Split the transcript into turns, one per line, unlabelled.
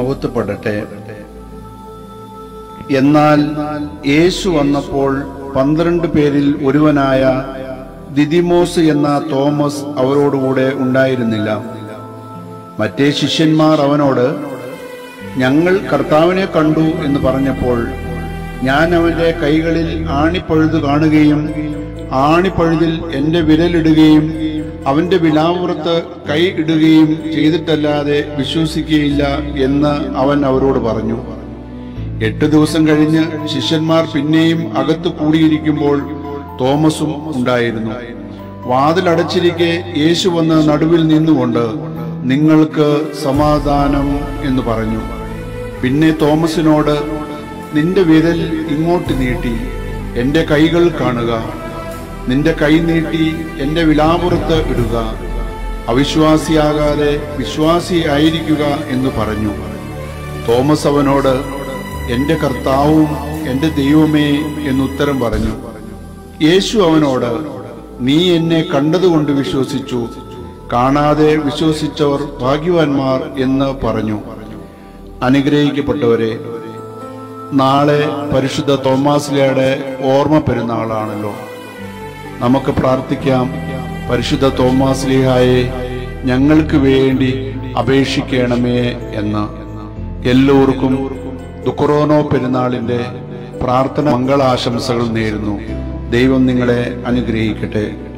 മഹത്വപ്പെടട്ടെ എന്നാൽ യേശു വന്നപ്പോൾ പന്ത്രണ്ട് പേരിൽ ഒരുവനായ ദിദിമോസ് എന്ന തോമസ് അവരോടുകൂടെ ഉണ്ടായിരുന്നില്ല മറ്റേ ശിഷ്യന്മാർ അവനോട് ഞങ്ങൾ കർത്താവിനെ കണ്ടു എന്ന് പറഞ്ഞപ്പോൾ ഞാൻ അവന്റെ കൈകളിൽ ആണിപ്പഴുത് കാണുകയും ആണിപ്പഴുതിൽ എന്റെ വിരലിടുകയും അവന്റെ വിലാപുറത്ത് കൈ ഇടുകയും ചെയ്തിട്ടല്ലാതെ വിശ്വസിക്കുകയില്ല എന്ന് അവൻ അവരോട് പറഞ്ഞു എട്ട് ദിവസം കഴിഞ്ഞ് ശിഷ്യന്മാർ പിന്നെയും അകത്ത് കൂടിയിരിക്കുമ്പോൾ തോമസും ഉണ്ടായിരുന്നു വാതിലടച്ചിരിക്കെ യേശു വന്ന് നടുവിൽ നിന്നുകൊണ്ട് നിങ്ങൾക്ക് സമാധാനം എന്ന് പറഞ്ഞു പിന്നെ തോമസിനോട് നിന്റെ വിരൽ ഇങ്ങോട്ട് നീട്ടി എന്റെ കൈകൾ കാണുക നിന്റെ കൈ നീട്ടി എന്റെ വിലാപുറത്ത് ഇടുക അവിശ്വാസിയാകാതെ വിശ്വാസിയായിരിക്കുക എന്ന് പറഞ്ഞു തോമസ് അവനോട് എന്റെ കർത്താവും എന്റെ ദൈവമേ എന്നുത്തരം പറഞ്ഞു യേശു അവനോട് നീ എന്നെ കണ്ടതുകൊണ്ട് വിശ്വസിച്ചു കാണാതെ വിശ്വസിച്ചവർ ഭാഗ്യവാന്മാർ എന്ന് പറഞ്ഞു അനുഗ്രഹിക്കപ്പെട്ടവരെ നാളെ പരിശുദ്ധ തോമാസ്ലിയുടെ ഓർമ്മ പെരുന്നാളാണല്ലോ നമുക്ക് പ്രാർത്ഥിക്കാം പരിശുദ്ധ തോമാസ്ലിഹായെ ഞങ്ങൾക്ക് വേണ്ടി അപേക്ഷിക്കണമേ എന്ന് എല്ലാവർക്കും ദുഃഖറോനോ പെരുന്നാളിന്റെ പ്രാർത്ഥന മംഗളാശംസകൾ നേരുന്നു ദൈവം നിങ്ങളെ അനുഗ്രഹിക്കട്ടെ